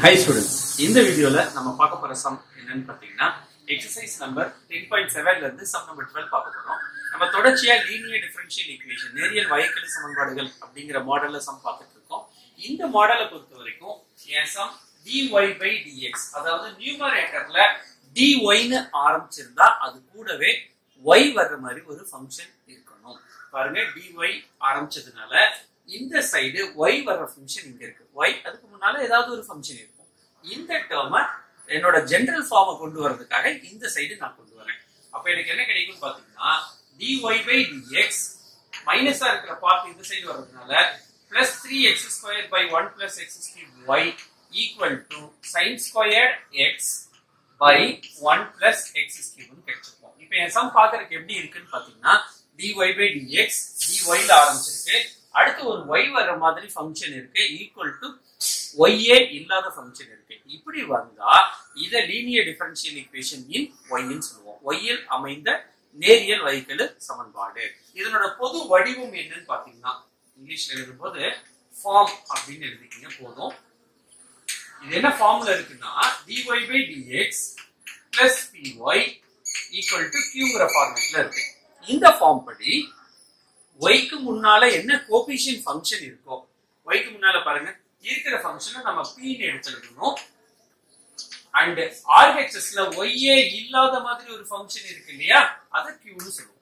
high students இந்த வீடியோல நம்ம பார்க்க போற சம் என்னன்னு பாத்தீங்கன்னா எக்ஸசைஸ் நம்பர் டென் பாயிண்ட் செவன்ல இருந்து சம் நம்பர் டுவெல் பார்க்க போறோம் நம்ம தொடர்ச்சியா லீனியர் டிஃபரன்ஷியல் ஈக்குவேஷன் நேரியல் வகைக்கெழு சமன்பாடுகள் அப்படிங்கிற மாடல்ல சம் பார்த்துட்டு இருக்கோம் இந்த மாடலை பொறுத்த வரைக்கும் என் சம் dy பை dx அதாவது நியூமரேட்டர்ல dyன்னு ஆரம்பிச்சிருந்தா அது கூடவே y வர்ற மாதிரி ஒரு ஃபங்க்ஷன் இருக்கணும் பாருங்க dy ஆரம்பிச்சதுனால இந்த சைடு y வர்ற ஃபங்க்ஷன் இங்க இருக்கு y அதுக்கு முன்னால ஏதாவது ஒரு ஃபங்க்ஷன் இருக்கும் இந்த டேர்ம என்னோட ஜெனரல் ஃபார்மை கொண்டு வரதுக்காக இந்த சைடு நான் கொண்டு வரேன் அப்ப எனக்கு என்ன கிடைக்கும் பாத்தீங்கன்னா dy பை dx மைனஸா இருக்கிற பார்ட் இந்த சைடு வர்றதுனால plus three x square by one plus x cube y equal to sine square x by one plus x கியூப்னு கிடைச்சிருக்கும் இப்போ என் சம் பார்க்கறதுக்கு எப்படி இருக்குன்னு பாத்தீங்கன்னா dy பை dx dy ல ஆரம்பிச்சிருக்கு அடுத்து ஒரு y வர்ற மாதிரி ஃபங்க்ஷன் இருக்கு ஈக்குவல் டு ஒய்யே இல்லாத ஃபங்க்ஷன் இருக்கு இப்படி வந்தா இத லீனியர் டிஃபரன்ஷியல் ஈக்குவேஷன் இன் ஒய்ன்னு சொல்லுவோம் ஒய்யில் அமைந்த நேரியல் வகைக்கெழு சமன்பாடு இதனோட பொது வடிவம் என்னன்னு பாத்தீங்கன்னா இங்கிலீஷ்ல எழுதும்போது ஃபார்ம் அப்படின்னு எழுதிக்கிங்க போதும் இது என்ன ஃபார்ம்ல இருக்குன்னா dy by dx plus py equal to கியூங்கிற ஃபார்மேட்ல இருக்கு இந்த ஃபார்ம் படி ஒய்க்கு முன்னால என்ன கோபிஷியன் ஃபங்க்ஷன் இருக்கோ ஒய்க்கு முன்னால பாருங்க இருக்கிற ஃபங்க்ஷனை நம்ம பீன்னு எடுத்துக்கணும் அண்ட் ஆர்ஹெச்எஸ்ல ஒய்யே இல்லாத மாதிரி ஒரு ஃபங்க்ஷன் இருக்கு இல்லையா அதை கியூன்னு சொல்லுவோம்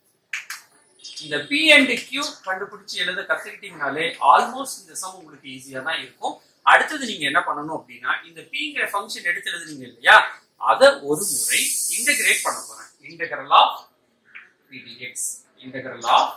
இந்த பி அண்ட் கியூ கண்டுபிடிச்சு எழுத கத்துக்கிட்டீங்கனாலே ஆல்மோஸ்ட் இந்த சம் உங்களுக்கு ஈஸியா தான் இருக்கும் அடுத்தது நீங்க என்ன பண்ணணும் அப்படின்னா இந்த பிங்கிற ஃபங்க்ஷன் எடுத்து எழுதுனீங்க இல்லையா அதை ஒரு முறை இன்டகிரேட் பண்ண போறேன் integral of pdx integral of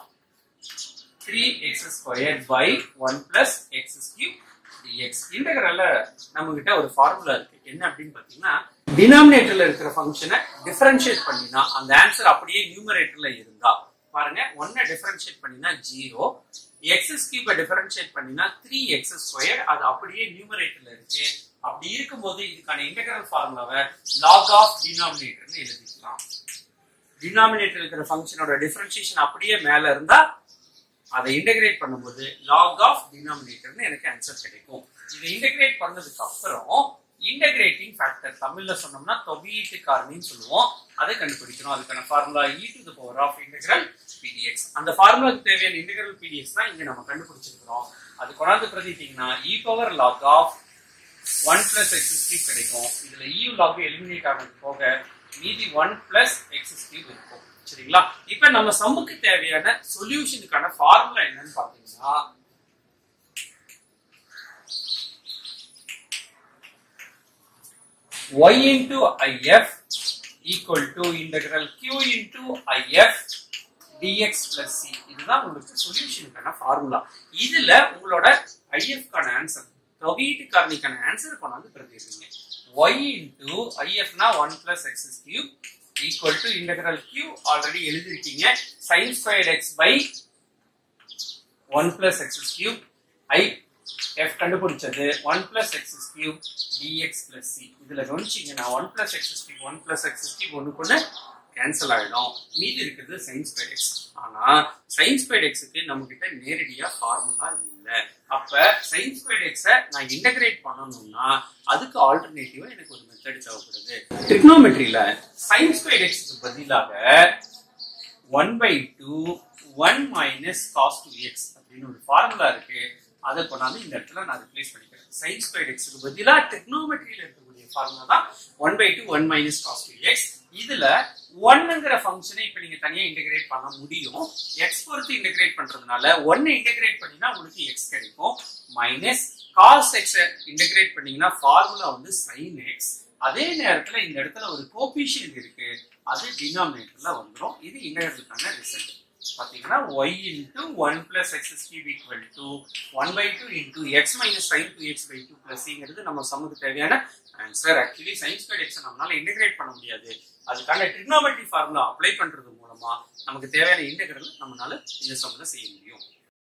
3x squared by 1 plus x cube dx இன்டகிரல்ல நம்ம கிட்ட ஒரு ஃபார்முலா இருக்கு என்ன அப்படின்னு பாத்தீங்கன்னா டினாமினேட்டர்ல இருக்கிற ஃபங்க்ஷனை டிஃபரன்ஷியேட் பண்ணினா அந்த ஆன்சர் அப்படியே நியூமரேட்டர்ல இருந்தா பாருங்க ஒன்ன டிஃபரன்ஷியேட் பண்ணினா ஜீரோ எக்ஸ் கியூபை டிஃபரன்ஷியேட் பண்ணினா த்ரீ எக்ஸ் ஸ்கொயர் அது அப்படியே நியூமரேட்டர்ல இருக்கு அப்படி இருக்கும்போது இதுக்கான இன்டகிரல் ஃபார்முலாவை லாக் ஆஃப் டினாமினேட்டர்னு எழுதிக்கலாம் டினாமினேட்டர் இருக்கிற ஃபங்க்ஷனோட டிஃபரன்ஷியேஷன் அப்படியே மேல இருந்தா அதை இன்டகிரேட் பண்ணும்போது லாக் ஆஃப் டினாமினேட்டர்னு எனக்கு ஆன்சர் கிடைக்கும் இதை இன்டகிரேட் பண்ணதுக்கு அப்புறம் இன்டகிரேட்டிங் ஃபேக்டர் தமிழ்ல சொன்னோம்னா தொகையீட்டு காரணின்னு சொல்லுவோம் அதை கண்டுபிடிக்கணும் அதுக்கான formula e to the power of integral p d x அந்த ஃபார்முலாக்கு தேவையான இன்டகிரல் பிடிஎக்ஸ் தான் இங்க நம்ம கண்டுபிடிச்சிருக்கிறோம் அது கொண்டாந்து பிரதிட்டீங்கன்னா e power log of one plus x cube கிடைக்கும் இதுல இ லாக் எலிமினேட் ஆனது போக மீதி ஒன் பிளஸ் எக்ஸ் கியூப் இருக்கும் சரிங்களா இப்ப நம்ம சம்முக்கு தேவையான சொல்யூஷனுக்கான ஃபார்முலா என்னன்னு பாத்தீங்கன்னா y into if equal to integral q into if dx plus c இதுதான் உங்களுக்கு சொல்யூஷனுக்கான ஃபார்முலா இதுல உங்களோட if கான ஆன்சர் தொகையீட்டு காரணிக்கான ஆன்சர் கொண்டாந்து பிரதிடுறீங்க y into if னா 1 plus x cube equal to integral q already எழுதிருக்கீங்க sin squared x by 1 plus x cube i f கண்டுபிடிச்சது 1 plus x cube dx plus c இதுல கவனிச்சீங்கன்னா 1 plus x cube 1 plus x cube ஒண்ணுக்குள்ள cancel ஆயிடும் மீதி இருக்கிறது sin squared x ஆனா sin squared x க்கு நம்ம கிட்ட நேரடியா ஃபார்முலா இல்ல அப்ப sin squared x நான் இன்டகிரேட் பண்ணணும்னா அதுக்கு ஆல்டர்னேட்டிவா எனக்கு ஒரு மெத்தட் தேவைப்படுது ட்ரிக்னோமெட்ரியில sin squared x க்கு பதிலாக 1 by 2 1 minus cos 2x அப்படின்னு ஒரு ஃபார்முலா இருக்கு அதை கொண்டாந்து இந்த இடத்துல நான் ரிப்ளேஸ் பண்ணிக்கிறேன் sin squared x க்கு பதிலா ட்ரிக்னோமெட்ரியில இருக்கக்கூடிய ஃபார்முலா தான் 1 by 2 1 minus cos 2x இதுல ஒன்னுங்கிற ஃபங்க்ஷனை இப்ப நீங்க தனியா இன்டகிரேட் பண்ண முடியும் எக்ஸ் பொறுத்து இன்டகிரேட் பண்றதுனால ஒன்னு இன்டகிரேட் பண்ணினா உங்களுக்கு எக்ஸ் கிடைக்கும் மைனஸ் காஸ் எக்ஸ் இன்டகிரேட் பண்ணீங்கன்னா ஃபார்முலா வந்து சைன் எக்ஸ் அதே நேரத்துல இந்த இடத்துல ஒரு கோபிஷியன்ட் இருக்கு அது டினாமினேட்டர்ல வந்துடும் இது இன்டகிரலுக்கான ரிசல்ட் பாத்தீங்கன்னா y into 1 plus x cube equal to 1 by 2 into x minus sin 2x by 2 plus ங்கிறது நம்ம சம்முக்கு தேவையான answer actually sin square x நம்மளால இன்டகிரேட் பண்ண முடியாது அதுக்கான ட்ரிக்னோமெட்ரி ஃபார்முலா அப்ளை பண்றது மூலமா நமக்கு தேவையான இன்டகிரல் நம்மளால இந்த சம்ல செய்ய முடியும்